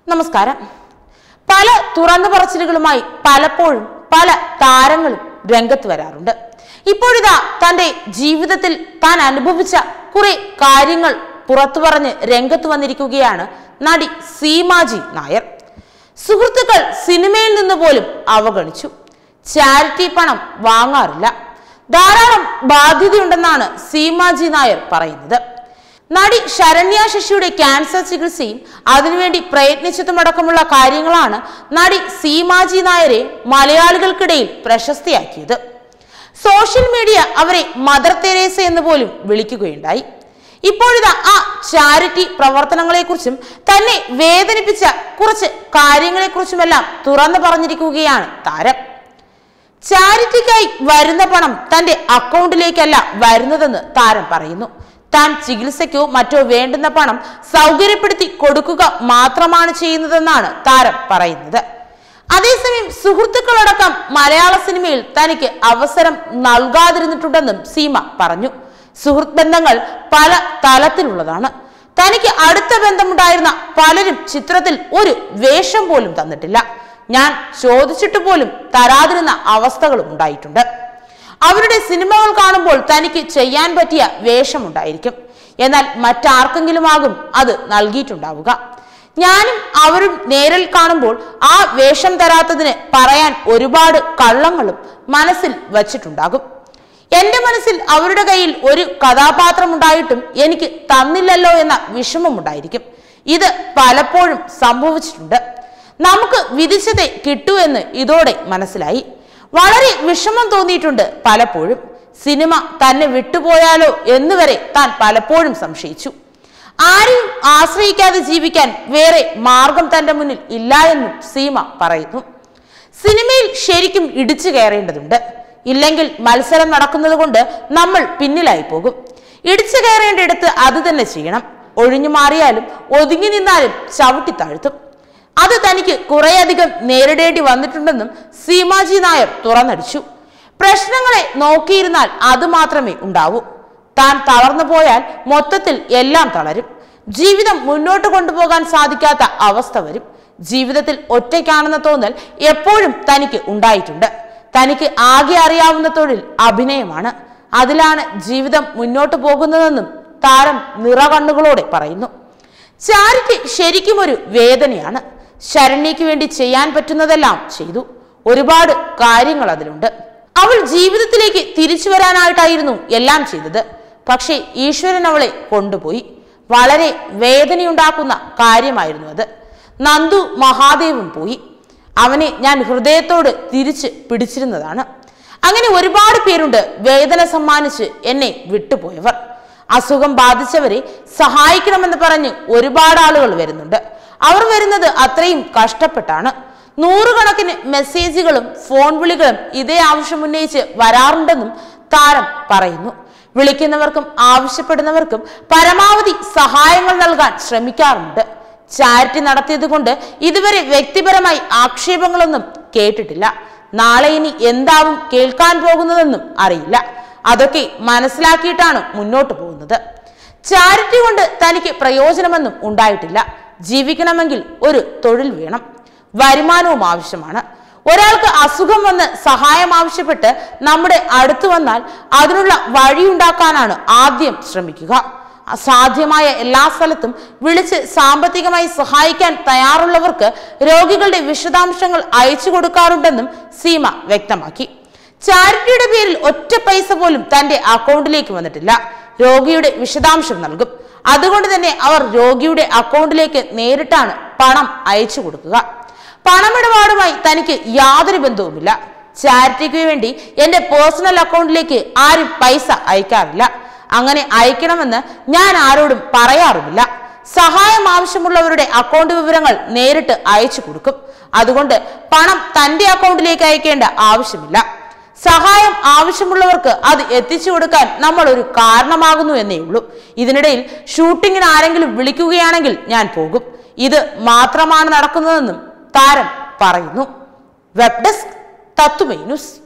നമസ്കാരം പല തുറന്നു പറച്ചിലുകളുമായി പലപ്പോഴും പല താരങ്ങളും രംഗത്ത് വരാറുണ്ട് ഇപ്പോഴിതാ തന്റെ ജീവിതത്തിൽ താൻ അനുഭവിച്ച കുറെ കാര്യങ്ങൾ പുറത്തു പറഞ്ഞ് രംഗത്ത് വന്നിരിക്കുകയാണ് നടി സീമാജി നായർ സുഹൃത്തുക്കൾ സിനിമയിൽ നിന്ന് പോലും അവഗണിച്ചു ചാരിറ്റി പണം വാങ്ങാറില്ല ധാരാളം ബാധ്യതയുണ്ടെന്നാണ് സീമാജി നായർ പറയുന്നത് നടി ശരണ്യ ശശിയുടെ ക്യാൻസർ ചികിത്സയും അതിനുവേണ്ടി പ്രയത്നിച്ചതുമടക്കമുള്ള കാര്യങ്ങളാണ് നടി സീമാജി നായരെ മലയാളികൾക്കിടയിൽ പ്രശസ്തിയാക്കിയത് സോഷ്യൽ മീഡിയ അവരെ മദർ തെരേസ എന്ന് പോലും വിളിക്കുകയുണ്ടായി ഇപ്പോഴിതാ ആ ചാരിറ്റി പ്രവർത്തനങ്ങളെക്കുറിച്ചും തന്നെ വേദനിപ്പിച്ച കുറച്ച് കാര്യങ്ങളെക്കുറിച്ചുമെല്ലാം തുറന്നു പറഞ്ഞിരിക്കുകയാണ് താരം ചാരിറ്റിക്കായി വരുന്ന പണം തന്റെ അക്കൗണ്ടിലേക്കല്ല വരുന്നതെന്ന് താരം പറയുന്നു താൻ ചികിത്സയ്ക്കോ മറ്റോ വേണ്ടുന്ന പണം സൗകര്യപ്പെടുത്തി കൊടുക്കുക മാത്രമാണ് ചെയ്യുന്നതെന്നാണ് താരം പറയുന്നത് അതേസമയം സുഹൃത്തുക്കളടക്കം മലയാള സിനിമയിൽ തനിക്ക് അവസരം നൽകാതിരുന്നിട്ടുണ്ടെന്നും സീമ പറഞ്ഞു സുഹൃത്ത് ബന്ധങ്ങൾ പല തലത്തിലുള്ളതാണ് തനിക്ക് അടുത്ത ബന്ധമുണ്ടായിരുന്ന പലരും ചിത്രത്തിൽ ഒരു വേഷം പോലും തന്നിട്ടില്ല ഞാൻ ചോദിച്ചിട്ട് പോലും തരാതിരുന്ന അവസ്ഥകളും ഉണ്ടായിട്ടുണ്ട് അവരുടെ സിനിമകൾ കാണുമ്പോൾ തനിക്ക് ചെയ്യാൻ പറ്റിയ വേഷമുണ്ടായിരിക്കും എന്നാൽ മറ്റാർക്കെങ്കിലും ആകും അത് നൽകിയിട്ടുണ്ടാവുക ഞാനും അവരും നേരിൽ കാണുമ്പോൾ ആ വേഷം തരാത്തതിന് പറയാൻ ഒരുപാട് കള്ളങ്ങളും മനസ്സിൽ വച്ചിട്ടുണ്ടാകും എന്റെ മനസ്സിൽ അവരുടെ കയ്യിൽ ഒരു കഥാപാത്രം ഉണ്ടായിട്ടും എനിക്ക് തന്നില്ലല്ലോ എന്ന വിഷമമുണ്ടായിരിക്കും ഇത് പലപ്പോഴും സംഭവിച്ചിട്ടുണ്ട് നമുക്ക് വിധിച്ചതേ കിട്ടൂ എന്ന് ഇതോടെ മനസ്സിലായി വളരെ വിഷമം തോന്നിയിട്ടുണ്ട് പലപ്പോഴും സിനിമ തന്നെ വിട്ടുപോയാലോ എന്നുവരെ താൻ പലപ്പോഴും സംശയിച്ചു ആരെയും ആശ്രയിക്കാതെ ജീവിക്കാൻ വേറെ മാർഗം തന്റെ മുന്നിൽ ഇല്ല എന്നും സീമ പറയുന്നു സിനിമയിൽ ശരിക്കും ഇടിച്ചു കയറേണ്ടതുണ്ട് ഇല്ലെങ്കിൽ മത്സരം നടക്കുന്നത് കൊണ്ട് നമ്മൾ പിന്നിലായി പോകും ഇടിച്ചു കയറേണ്ടയിടത്ത് അത് തന്നെ ചെയ്യണം ഒഴിഞ്ഞു മാറിയാലും ഒതുങ്ങി നിന്നാലും ചവിട്ടി താഴ്ത്തും അത് തനിക്ക് കുറേയധികം നേരിടേണ്ടി വന്നിട്ടുണ്ടെന്നും സീമാജി നായർ തുറന്നടിച്ചു പ്രശ്നങ്ങളെ നോക്കിയിരുന്നാൽ അത് മാത്രമേ ഉണ്ടാവൂ താൻ തളർന്നു പോയാൽ മൊത്തത്തിൽ എല്ലാം തളരും ജീവിതം മുന്നോട്ട് കൊണ്ടുപോകാൻ സാധിക്കാത്ത അവസ്ഥ വരും ജീവിതത്തിൽ ഒറ്റയ്ക്കാണെന്ന തോന്നൽ എപ്പോഴും തനിക്ക് ഉണ്ടായിട്ടുണ്ട് തനിക്ക് ആകെ അറിയാവുന്ന തൊഴിൽ അഭിനയമാണ് അതിലാണ് ജീവിതം മുന്നോട്ട് പോകുന്നതെന്നും താരം നിറകണ്ണുകളോടെ പറയുന്നു ചാരിറ്റി ശരിക്കും ഒരു വേദനയാണ് ശരണ്യയ്ക്ക് വേണ്ടി ചെയ്യാൻ പറ്റുന്നതെല്ലാം ചെയ്തു ഒരുപാട് കാര്യങ്ങൾ അതിലുണ്ട് അവൾ ജീവിതത്തിലേക്ക് തിരിച്ചു വരാനായിട്ടായിരുന്നു എല്ലാം ചെയ്തത് പക്ഷേ ഈശ്വരൻ അവളെ കൊണ്ടുപോയി വളരെ വേദനയുണ്ടാക്കുന്ന കാര്യമായിരുന്നു അത് നന്ദു മഹാദേവും പോയി അവനെ ഞാൻ ഹൃദയത്തോട് തിരിച്ച് പിടിച്ചിരുന്നതാണ് അങ്ങനെ ഒരുപാട് പേരുണ്ട് വേദന സമ്മാനിച്ച് എന്നെ വിട്ടുപോയവർ അസുഖം ബാധിച്ചവരെ സഹായിക്കണമെന്ന് പറഞ്ഞ് ഒരുപാട് ആളുകൾ വരുന്നുണ്ട് അവർ വരുന്നത് അത്രയും കഷ്ടപ്പെട്ടാണ് നൂറുകണക്കിന് മെസ്സേജുകളും ഫോൺ വിളികളും ഇതേ ആവശ്യം ഉന്നയിച്ച് വരാറുണ്ടെന്നും താരം പറയുന്നു വിളിക്കുന്നവർക്കും ആവശ്യപ്പെടുന്നവർക്കും പരമാവധി സഹായങ്ങൾ നൽകാൻ ശ്രമിക്കാറുണ്ട് ചാരിറ്റി നടത്തിയത് കൊണ്ട് ഇതുവരെ വ്യക്തിപരമായി ആക്ഷേപങ്ങളൊന്നും കേട്ടിട്ടില്ല നാളെ ഇനി എന്താവും കേൾക്കാൻ പോകുന്നതെന്നും അറിയില്ല അതൊക്കെ മനസ്സിലാക്കിയിട്ടാണ് മുന്നോട്ട് പോകുന്നത് ചാരിറ്റി കൊണ്ട് തനിക്ക് പ്രയോജനമൊന്നും ഉണ്ടായിട്ടില്ല ജീവിക്കണമെങ്കിൽ ഒരു തൊഴിൽ വേണം വരുമാനവും ആവശ്യമാണ് ഒരാൾക്ക് അസുഖം വന്ന് സഹായം ആവശ്യപ്പെട്ട് നമ്മുടെ അടുത്ത് വന്നാൽ അതിനുള്ള വഴിയുണ്ടാക്കാനാണ് ആദ്യം ശ്രമിക്കുക അസാധ്യമായ എല്ലാ സ്ഥലത്തും വിളിച്ച് സാമ്പത്തികമായി സഹായിക്കാൻ തയ്യാറുള്ളവർക്ക് രോഗികളുടെ വിശദാംശങ്ങൾ അയച്ചു കൊടുക്കാറുണ്ടെന്നും സീമ വ്യക്തമാക്കി ചാരിറ്റിയുടെ പേരിൽ ഒറ്റ പൈസ പോലും തന്റെ അക്കൗണ്ടിലേക്ക് വന്നിട്ടില്ല രോഗിയുടെ വിശദാംശം നൽകും അതുകൊണ്ട് തന്നെ അവർ രോഗിയുടെ അക്കൗണ്ടിലേക്ക് നേരിട്ടാണ് പണം അയച്ചു കൊടുക്കുക പണമിടപാടുമായി തനിക്ക് യാതൊരു ബന്ധവുമില്ല ചാരിറ്റിക്ക് വേണ്ടി എന്റെ പേഴ്സണൽ അക്കൗണ്ടിലേക്ക് ആരും പൈസ അയക്കാറില്ല അങ്ങനെ അയക്കണമെന്ന് ഞാൻ ആരോടും പറയാറുമില്ല സഹായം ആവശ്യമുള്ളവരുടെ അക്കൗണ്ട് വിവരങ്ങൾ നേരിട്ട് അയച്ചു കൊടുക്കും അതുകൊണ്ട് പണം തന്റെ അക്കൗണ്ടിലേക്ക് അയക്കേണ്ട ആവശ്യമില്ല സഹായം ആവശ്യമുള്ളവർക്ക് അത് എത്തിച്ചു കൊടുക്കാൻ നമ്മൾ ഒരു കാരണമാകുന്നു എന്നേ ഉള്ളൂ ഇതിനിടയിൽ ഷൂട്ടിങ്ങിന് ആരെങ്കിലും വിളിക്കുകയാണെങ്കിൽ ഞാൻ പോകും ഇത് മാത്രമാണ് നടക്കുന്നതെന്നും താരം പറയുന്നു വെബ് ഡെസ്ക് തത്തുമൈ ന്യൂസ്